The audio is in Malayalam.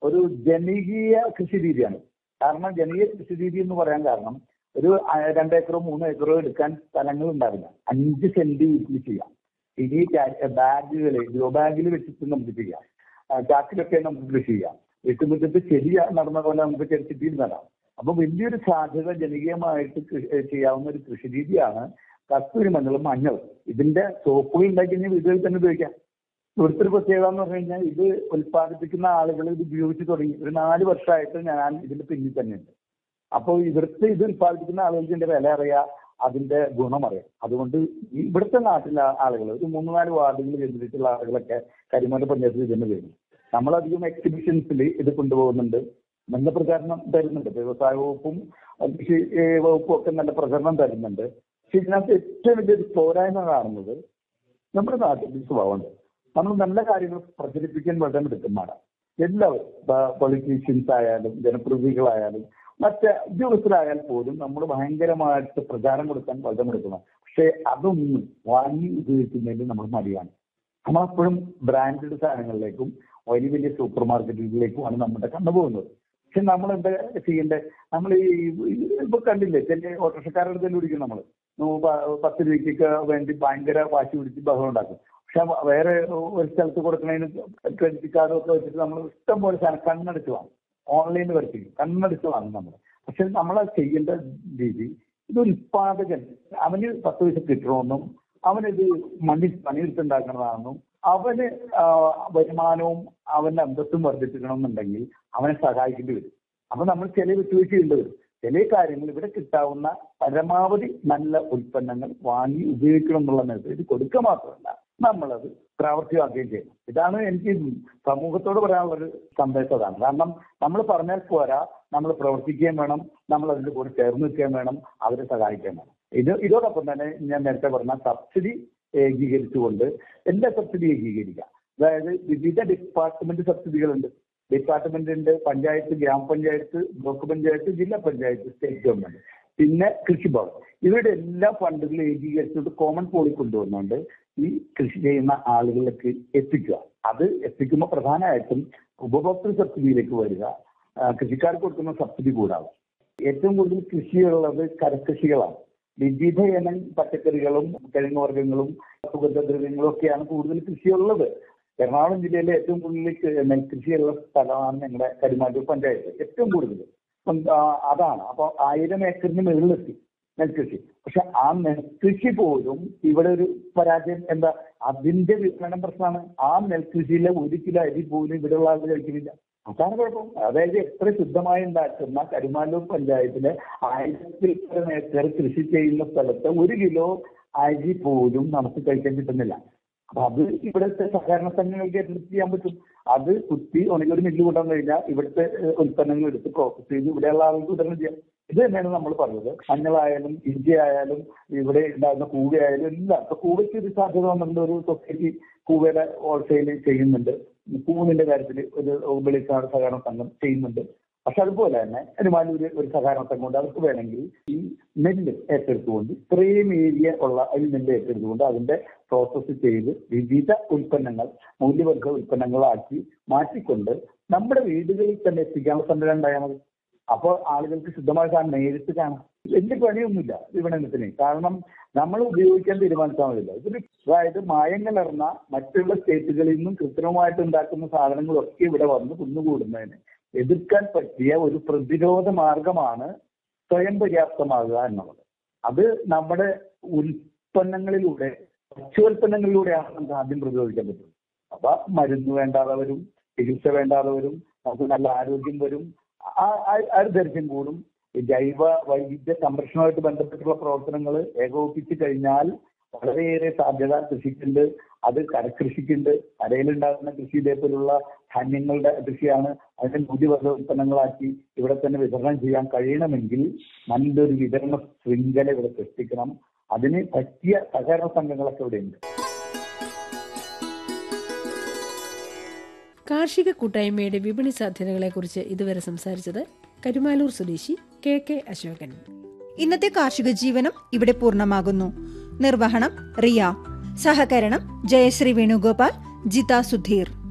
ഒരു ജനകീയ കൃഷി രീതിയാണ് കാരണം ജനകീയ കൃഷി രീതി എന്ന് പറയാൻ കാരണം ഒരു അ- രണ്ട് ഏക്കറോ മൂന്ന് ഏക്കറോ എടുക്കാൻ സ്ഥലങ്ങൾ ഉണ്ടാവില്ല അഞ്ച് സെന്റ് വീട്ടിൽ ചെയ്യാം ഇനി ബാഗുകൾ ഗ്രോ ബാഗിൽ വെച്ചിട്ട് നമുക്ക് ചെയ്യാം ആ, ചാക്കിലൊക്കെ നമുക്ക് കൃഷി ചെയ്യാം വീട്ടുമുറ്റത്ത് ചെടി നടന്ന പോലെ നമുക്ക് ചെടിച്ചിട്ടിയിൽ നടാം അപ്പൊ വലിയൊരു സാധ്യത ജനകീയമായിട്ട് കൃ- ഏ, ചെയ്യാവുന്ന ഒരു കൃഷി രീതിയാണ് കസ്തൂരി മഞ്ഞളും മഞ്ഞളും ഇതിന്റെ സോപ്പുകൾ ഉണ്ടാക്കി കഴിഞ്ഞാൽ വീടുകളിൽ തന്നെ ഉപയോഗിക്കാം ഇവിടുത്തെ ഒരു പ്രത്യേകത എന്ന് പറഞ്ഞു കഴിഞ്ഞാൽ ഇത് ഉൽപ്പാദിപ്പിക്കുന്ന ആളുകൾ ഇത് ഉപയോഗിച്ച് തുടങ്ങി ഒരു നാല് വർഷമായിട്ട് ഞാൻ ഇതിന്റെ പിന്നിൽ തന്നെയുണ്ട് അപ്പോൾ ഇവിടുത്തെ ഇത് ഉൽപ്പാദിപ്പിക്കുന്ന ആളുകൾക്ക് ഇതിന്റെ വില അറിയാം അതിന്റെ ഗുണം അറിയാം അതുകൊണ്ട് ഈ ഇവിടുത്തെ നാട്ടിലെ ആളുകൾ ഒരു മൂന്ന് നാല് വാർഡുകൾ കേന്ദ്രീകരിച്ചുള്ള ആളുകളൊക്കെ കരിമല പഞ്ചായത്തിൽ ഇതിന് വരും നമ്മളധികം എക്സിബിഷൻസിൽ ഇത് കൊണ്ടുപോകുന്നുണ്ട് നല്ല പ്രചാരണം തരുന്നുണ്ട് വ്യവസായ വകുപ്പും കൃഷി ഏ, വകുപ്പും ഒക്കെ നല്ല പ്രചരണം തരുന്നുണ്ട് പക്ഷെ ഇതിനകത്ത് ഏറ്റവും വലിയൊരു പോരായ്മ കാണുന്നത് നമ്മുടെ നാട്ടിൽ ഒരു സ്വഭാവമുണ്ട് നമ്മൾ നല്ല കാര്യങ്ങൾ പ്രചരിപ്പിക്കാൻ വളരെ മിടുക്കന്മാരാണ് എല്ലാവരും പൊളിറ്റീഷ്യൻസ് ആയാലും ജനപ്രതിനിധികളായാലും മറ്റ് ഉദ്യോഗസ്ഥരായാൽ പോലും നമ്മൾ ഭയങ്കരമായിട്ട് പ്രചാരം കൊടുക്കാൻ വളരെ മിടുക്കണം പക്ഷെ അതൊന്നും വാങ്ങി ഉപയോഗിക്കുന്നതിൽ നമ്മൾ മടിയാണ് നമ്മളെപ്പോഴും ബ്രാൻഡഡ് സാധനങ്ങളിലേക്കും വലിയ വലിയ സൂപ്പർ മാർക്കറ്റുകളിലേക്കുമാണ് നമ്മുടെ കണ്ണു പോകുന്നത് പക്ഷെ നമ്മൾ എന്താ ചെയ്യേണ്ടത് നമ്മൾ ഈ ഇപ്പൊ കണ്ടില്ലേ ചില ഓട്ടോറിക്ഷക്കാരുടെ തന്നെ വിളിക്കും നമ്മൾ പത്ത് രൂപയ്ക്കൊക്കെ വേണ്ടി ഭയങ്കര വാശി പിടിച്ച് ബഹളം ഉണ്ടാക്കും പക്ഷെ വേറെ ഒരു സ്ഥലത്ത് കൊടുക്കുന്നതിന് ക്രെഡിറ്റ് കാർഡും ഒക്കെ വെച്ചിട്ട് നമ്മൾ ഇഷ്ടം പോലെ സാധനം കണ്ണടച്ച് വാങ്ങും ഓൺലൈനിൽ വരുത്തിക്കും കണ്ണടച്ച് വാങ്ങും നമ്മൾ പക്ഷെ നമ്മൾ ചെയ്യേണ്ട രീതി ഇത് ഉൽപാദകൻ അവന് പത്ത് പൈസ കിട്ടണമെന്നും അവനിത് മണ്ണിൽ പണിയെടുത്തുണ്ടാക്കണതാണെന്നും അവന് ആ, വരുമാനവും അവന്റെ അന്തസ്സും വർദ്ധിപ്പിക്കണമെന്നുണ്ടെങ്കിൽ അവനെ സഹായിക്കേണ്ടി വരും അപ്പൊ നമ്മൾ ചില വിട്ടുവീഴ്ചയുണ്ട് വരും ചില കാര്യങ്ങൾ ഇവിടെ കിട്ടാവുന്ന പരമാവധി നല്ല ഉൽപ്പന്നങ്ങൾ വാങ്ങി ഉപയോഗിക്കണം എന്നുള്ള മെസ്സേജ് കൊടുക്കുക മാത്രമല്ല നമ്മളത് പ്രാവർത്തികമാക്കുകയും ചെയ്യണം ഇതാണ് എനിക്ക് സമൂഹത്തോട് പറയാനുള്ള ഒരു സന്ദേശം അതാണ് കാരണം നമ്മൾ പറഞ്ഞാൽ പോരാ നമ്മൾ പ്രവർത്തിക്കുകയും വേണം നമ്മൾ അതിന്റെ കൂടെ ചേർന്ന് നിൽക്കുകയും വേണം അവരെ സഹായിക്കുകയും വേണം ഇത് ഇതോടൊപ്പം തന്നെ ഞാൻ നേരത്തെ പറഞ്ഞ സബ്സിഡി ഏകീകരിച്ചുകൊണ്ട് എല്ലാ സബ്സിഡി ഏകീകരിക്കുക അതായത് വിവിധ ഡിപ്പാർട്ട്മെന്റ് സബ്സിഡികളുണ്ട് ഡിപ്പാർട്ട്മെന്റ് ഉണ്ട് പഞ്ചായത്ത് ഗ്രാമപഞ്ചായത്ത് ബ്ലോക്ക് പഞ്ചായത്ത് ജില്ലാ പഞ്ചായത്ത് സ്റ്റേറ്റ് ഗവൺമെന്റ് പിന്നെ കൃഷിഭവൻ ഇവരുടെ എല്ലാ ഫണ്ടുകളും ഏകീകരിച്ചിട്ട് കോമൺ പോളിൽ കൊണ്ടുവന്നുകൊണ്ട് ഈ കൃഷി ചെയ്യുന്ന ആളുകളിലേക്ക് എത്തിക്കുക അത് എത്തിക്കുമ്പോൾ പ്രധാനമായിട്ടും ഉപഭോക്തൃ സബ്സിഡിയിലേക്ക് വരിക ആ, കൃഷിക്കാർക്ക് കൊടുക്കുന്ന സബ്സിഡി കൂടാതെ ഏറ്റവും കൂടുതൽ കൃഷിയുള്ളത് കരകൃഷികളാണ് വിവിധ ഇനം പച്ചക്കറികളും കിഴങ്ങ് വർഗ്ഗങ്ങളും സുഗന്ധദ്രവ്യങ്ങളും ഒക്കെയാണ് കൂടുതൽ കൃഷിയുള്ളത് എറണാകുളം ജില്ലയിലെ ഏറ്റവും കൂടുതൽ ക- നെൽകൃഷിയുള്ള സ്ഥലമാണ് ഞങ്ങളുടെ കരിമാറ്റൂർ പഞ്ചായത്ത് ഏറ്റവും കൂടുതൽ അപ്പം, ആ, അതാണ് അപ്പൊ ആയിരം ഏക്കറിന് മുകളിലെത്തി നെൽകൃഷി പക്ഷെ ആ നെൽകൃഷി പോലും ഇവിടെ ഒരു പരാജയം എന്താ അതിന്റെ വിപണനം പ്രശ്നമാണ് ആ നെൽകൃഷിയിലെ ഒരു കിലോ അരി പോലും ഇവിടെയുള്ള ആളുകൾ കഴിക്കുന്നില്ല അതാണ് കുഴപ്പം അതായത് എത്ര ശുദ്ധമായി ഉണ്ടാക്കുന്ന കരുമാലൂർ പഞ്ചായത്തിലെ ആയിരത്തിൽ പരം ഏക്കർ കൃഷി ചെയ്യുന്ന സ്ഥലത്ത് ഒരു കിലോ അരി പോലും നമുക്ക് കഴിക്കാൻ കിട്ടുന്നില്ല അപ്പൊ അത് ഇവിടുത്തെ സഹകരണ സംഘങ്ങൾക്ക് ഏറ്റെടുത്ത് ചെയ്യാൻ പറ്റും അത് കുത്തി ഉണങ്ങി ഒരു മില്ല് കൊണ്ടുവന്നു കഴിഞ്ഞാൽ ഇവിടുത്തെ ഏഹ്, ഉൽപ്പന്നങ്ങൾ എടുത്ത് പ്രോസസ് ചെയ്ത് ഇവിടെയുള്ള ആളുകൾക്ക് വിതരണം ചെയ്യാം ഇത് തന്നെയാണ് നമ്മൾ പറഞ്ഞത് മഞ്ഞളായാലും ഇഞ്ചി ആയാലും ഇവിടെ ഉണ്ടാകുന്ന കൂവയായാലും എല്ലാം ഇപ്പൊ കൂവയ്ക്ക് ഒരു സാധ്യത വന്നിട്ടുണ്ട് ഒരു സൊസൈറ്റി കൂവയുടെ ഹോൾസെയിൽ ചെയ്യുന്നുണ്ട് പൂവിന്റെ കാര്യത്തിൽ ഒരു വെളിക്കാട് സഹകരണ സംഘം ചെയ്യുന്നുണ്ട് പക്ഷെ അതുപോലെ തന്നെ ഒരുമാനൂര് ഒരു സഹകരണ സംഘം ഉണ്ട് അവർക്ക് വേണമെങ്കിൽ ഈ നെല്ല് ഏറ്റെടുത്തുകൊണ്ട് ഇത്രയും ഏരിയ ഉള്ള ഈ നെല്ല് ഏറ്റെടുത്തുകൊണ്ട് അതിന്റെ പ്രോസസ്സ് ചെയ്ത് വിവിധ ഉൽപ്പന്നങ്ങൾ മൂല്യവർഗ ഉൽപ്പന്നങ്ങളാക്കി മാറ്റിക്കൊണ്ട് നമ്മുടെ വീടുകളിൽ തന്നെ എത്തിക്കാനുള്ള സംവിധാനം ഉണ്ടായാൽ മതി അപ്പോൾ ആളുകൾക്ക് ശുദ്ധമായ സാധനം നേരിട്ട് കാണാം വലിയ പണിയൊന്നുമില്ല വിപണനത്തിന് കാരണം നമ്മൾ ഉപയോഗിക്കാൻ തീരുമാനിച്ചാൽ മതില്ല ഇതൊരു അതായത് മായങ്ങൾ ഇറന്ന മറ്റുള്ള സ്റ്റേറ്റുകളിൽ നിന്നും കൃത്രിമമായിട്ട് ഉണ്ടാക്കുന്ന സാധനങ്ങളൊക്കെ ഇവിടെ വന്ന് കുന്നുകൂടുന്നതിന് എതിർക്കാൻ പറ്റിയ ഒരു പ്രതിരോധ മാർഗമാണ് സ്വയം പര്യാപ്തമാകുക എന്നുള്ളത് അത് നമ്മുടെ ഉൽപ്പന്നങ്ങളിലൂടെ ഭക്ഷ്യോൽപ്പന്നങ്ങളിലൂടെയാണ് നമുക്ക് ആദ്യം പ്രതിരോധിക്കാൻ പറ്റുന്നത് അപ്പൊ മരുന്ന് വേണ്ടാതെ വരും ചികിത്സ വേണ്ടാതെ വരും നമുക്ക് നല്ല ആരോഗ്യം വരും ആ- ആ- ആ ഒരു ദൈർഘ്യം കൂടും ഈ ജൈവ വൈവിധ്യ സംരക്ഷണവുമായിട്ട് ബന്ധപ്പെട്ടുള്ള പ്രവർത്തനങ്ങൾ ഏകോപിപ്പിച്ച് കഴിഞ്ഞാൽ വളരെയേറെ സാധ്യത കൃഷിക്കുണ്ട് അത് കരകൃഷിക്കുണ്ട് കരയിലുണ്ടാകുന്ന കൃഷി ഇതേപോലുള്ള ധാന്യങ്ങളുടെ കൃഷിയാണ് അതിനെ മൂല്യവർഗ ഉൽപ്പന്നങ്ങളാക്കി ഇവിടെ തന്നെ വിതരണം ചെയ്യാൻ കഴിയണമെങ്കിൽ നല്ലൊരു വിതരണ ശൃംഖല ഇവിടെ സൃഷ്ടിക്കണം അതിന് പറ്റിയ സഹകരണ സംഘങ്ങളൊക്കെ ഇവിടെയുണ്ട് കാർഷിക കൂട്ടായ്മയുടെ വിപണി സാധ്യതകളെക്കുറിച്ച് ഇതുവരെ സംസാരിച്ചത് കരുമാലൂർ സ്വദേശി കെ കെ അശോകൻ ഇന്നത്തെ കാർഷിക ജീവനം ഇവിടെ പൂർണ്ണമാകുന്നു നിർവഹണം റിയ സഹകരണം ജയശ്രീ വേണുഗോപാൽ ജിത സുധീർ